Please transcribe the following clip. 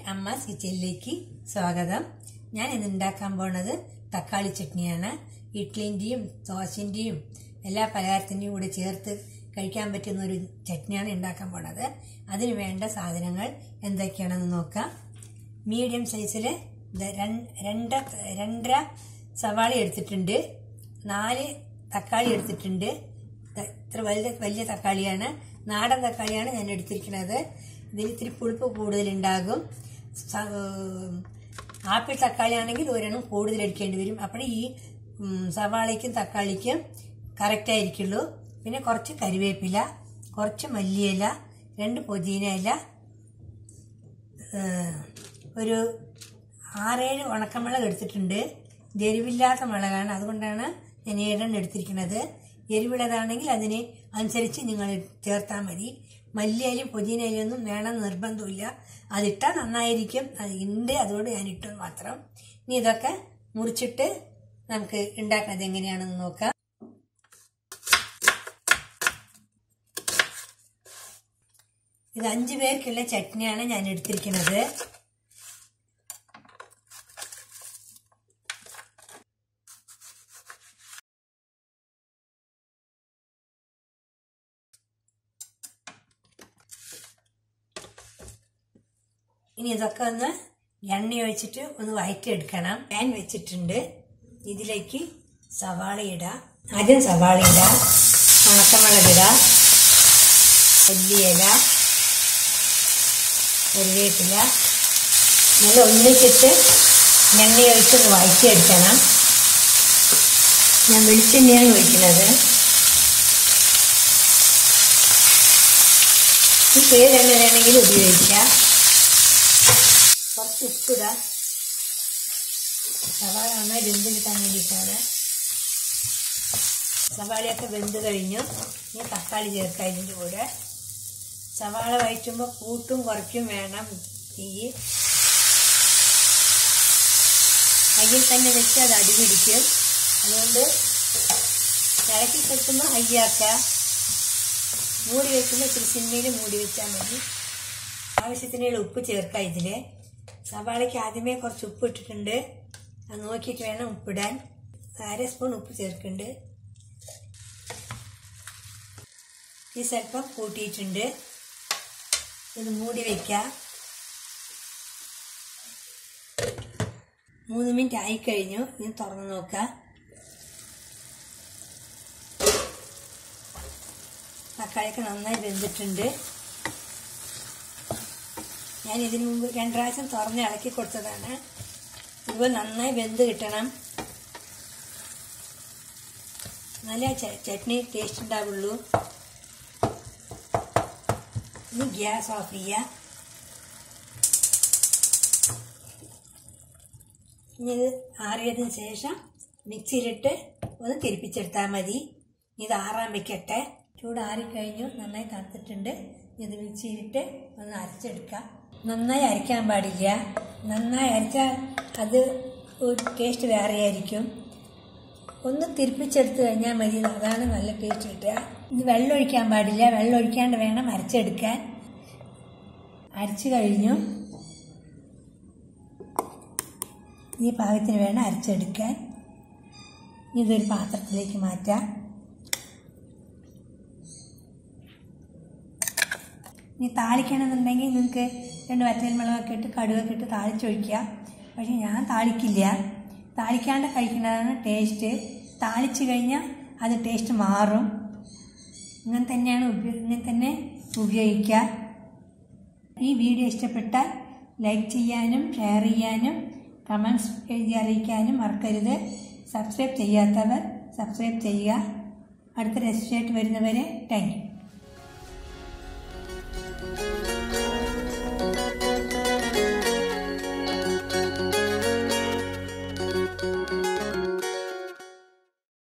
അമ്മാസ് കിച്ചണിലേക്ക് സ്വാഗതം ഞാൻ ഇന്ന് ഉണ്ടാക്കാൻ പോണത് തക്കാളി ചട്നിയാണ് ഇഡ്ലിൻ്റെയും ദോശൻ്റെയും എല്ലാ പലഹാരത്തിൻ്റെയും കൂടെ ചേർത്ത് കഴിക്കാൻ പറ്റുന്ന ഒരു ചട്നിയാണ് ഉണ്ടാക്കാൻ പോണത് അതിന് വേണ്ട സാധനങ്ങൾ എന്തൊക്കെയാണെന്ന് നോക്കാം മീഡിയം സൈസിൽ രണ്ട് രണ്ടര സവാള എടുത്തിട്ടുണ്ട് നാല് തക്കാളി എടുത്തിട്ടുണ്ട് ത- ഇത്ര വലിയ വലിയ തക്കാളിയാണ് നാടൻ തക്കാളിയാണ് ഞാൻ എടുത്തിരിക്കുന്നത് ഇതിൽ ഇത്തിരി പുളിപ്പ് കൂടുതലുണ്ടാകും സ- ഏം, ആപ്പിൾ തക്കാളി ആണെങ്കിൽ ഒരെണ്ണം കൂടുതൽ എടുക്കേണ്ടി വരും അപ്പോൾ ഈ ഉം, സവാളയ്ക്കും തക്കാളിക്കും കറക്റ്റ് ആയിരിക്കുള്ളൂ പിന്നെ കുറച്ച് കരിവേപ്പില കുറച്ച് മല്ലിയില രണ്ട് പുതിന ഇല ഏഹ്, ഒരു ആറേഴ് ഉണക്കമുളക് എടുത്തിട്ടുണ്ട് ഇത് എരിവില്ലാത്ത മുളകാണ് അതുകൊണ്ടാണ് ഞാൻ ഏഴെണ്ണം എടുത്തിരിക്കുന്നത് എരിവുള്ളതാണെങ്കിൽ അതിന് അനുസരിച്ച് നിങ്ങൾ ചേർത്താൽ മതി മല്ലിയിലും പുതിനയിലും ഒന്നും വേണം നിർബന്ധമില്ല അതിട്ടാൽ നന്നായിരിക്കും അത് ഉണ്ട് അതുകൊണ്ട് ഞാൻ ഇട്ടു മാത്രം ഇനി ഇതൊക്കെ മുറിച്ചിട്ട് നമുക്ക് ഉണ്ടാക്കുന്നത് എങ്ങനെയാണെന്ന് നോക്കാം ഇത് അഞ്ചു പേർക്കുള്ള ചട്നിയാണ് ഞാൻ എടുത്തിരിക്കുന്നത് ഇനി ഇതൊക്കെ ഒന്ന് എണ്ണ ഒഴിച്ചിട്ട് ഒന്ന് വഴറ്റിയെടുക്കണം പാൻ വെച്ചിട്ടുണ്ട് ഇതിലേക്ക് സവാള ഇടാം ആദ്യം സവാള ഇടാം ഉണക്കമുളക് ഇടാം മല്ലിയില കറിവേപ്പില നല്ല ഒന്നിച്ചിട്ട് എണ്ണ ഒഴിച്ചൊന്ന് വഴറ്റിയെടുക്കണം ഞാൻ വെളിച്ചെണ്ണയാണ് ഒഴിക്കുന്നത് ഈ ഏതെണ്ണ വേണമെങ്കിലും ഉപയോഗിക്കാം കുറച്ച് ഉപ്പിടാം സവാള നന്നായി വെന്ത് കിട്ടാൻ വേണ്ടിയിട്ടാണ് സവാളയൊക്കെ വെന്ത് കഴിഞ്ഞു ഇനി തക്കാളി ചേർക്കാം ഇതിൻ്റെ കൂടെ സവാള വഴറ്റുമ്പോൾ കൂട്ടും കുറയ്ക്കും വേണം തീ കയ്യിൽ തന്നെ വെച്ച് അത് അടി പിടിക്കും അതുകൊണ്ട് ഇളക്കി കെട്ടുമ്പോൾ ഹയ്യാക്കുക മൂടി വെക്കുമ്പോൾ ഇത്തിരി സിനിമയിൽ മൂടി വെച്ചാൽ മതി ആവശ്യത്തിനുള്ള ഉപ്പ് ചേർക്കാം ഇതിൽ സവാളയ്ക്ക് ആദ്യമേ കുറച്ച് ഉപ്പ് ഇട്ടിട്ടുണ്ട് അത് നോക്കിയിട്ട് വേണം ഉപ്പിടാൻ അര സ്പൂൺ ഉപ്പ് ചേർക്കുന്നുണ്ട് ഈ സ്വല്പം കൂട്ടിയിട്ടുണ്ട് ഇത് മൂടി വയ്ക്കാം മൂന്ന് മിനിറ്റ് ആയിക്കഴിഞ്ഞു ഇനി തുറന്ന് നോക്കാം തക്കാളിയൊക്കെ നന്നായി വെന്തിട്ടുണ്ട് ഞാൻ ഇതിനു മുമ്പ് രണ്ട് പ്രാവശ്യം തുറന്ന് ഇളക്കി കൊടുത്തതാണ് ഇതുപോലെ നന്നായി വെന്ത് കിട്ടണം നല്ല ച- ചട്നി ടേസ്റ്റ് ഉണ്ടാവുള്ളൂ ഇനി ഗ്യാസ് ഓഫ് ചെയ്യുക ഇനി ഇത് ആറിയതിന് ശേഷം മിക്സിയിലിട്ട് ഒന്ന് തിരിപ്പിച്ചെടുത്താൽ മതി ഇത് ആറാൻ വെക്കട്ടെ ചൂട് ആറിക്കഴിഞ്ഞു നന്നായി തണുത്തിട്ടുണ്ട് ഇത് മിക്സിയിലിട്ട് ഒന്ന് അരച്ചെടുക്കാം നന്നായി അരയ്ക്കാൻ പാടില്ല നന്നായി അരച്ചാൽ അത് ഒരു ടേസ്റ്റ് വേറെ ആയിരിക്കും ഒന്ന് തിരിപ്പിച്ചെടുത്ത് കഴിഞ്ഞാൽ മതി അതാണ് നല്ല ടേസ്റ്റ് കിട്ടുക ഇത് വെള്ളം ഒഴിക്കാൻ പാടില്ല വെള്ളം ഒഴിക്കാണ്ട് വേണം അരച്ചെടുക്കാൻ അരച്ചു കഴിഞ്ഞു ഈ പാകത്തിന് വേണം അരച്ചെടുക്കാൻ ഇതൊരു പാത്രത്തിലേക്ക് മാറ്റാം ഇനി താളിക്കണമെന്നുണ്ടെങ്കിൽ നിങ്ങൾക്ക് രണ്ട് വറ്റൽമുളകൊക്കെ ഇട്ട് കടുകൊക്കെ ഇട്ട് താളിച്ചൊഴിക്കുക പക്ഷെ ഞാൻ താളിക്കില്ല താളിക്കാണ്ട് കഴിക്കുന്നതാണ് ടേസ്റ്റ് താളിച്ച് കഴിഞ്ഞാൽ അത് ടേസ്റ്റ് മാറും ഇങ്ങനെ തന്നെയാണ് ഉപയോ- ഇങ്ങനെ തന്നെ ഉപയോഗിക്കുക ഈ വീഡിയോ ഇഷ്ടപ്പെട്ടാൽ ലൈക്ക് ചെയ്യാനും ഷെയർ ചെയ്യാനും കമൻസ് എഴുതി അറിയിക്കാനും മറക്കരുത് സബ്സ്ക്രൈബ് ചെയ്യാത്തവർ സബ്സ്ക്രൈബ് ചെയ്യുക അടുത്ത റെസിപ്പിയായിട്ട് വരുന്നവരെ താങ്ക് യു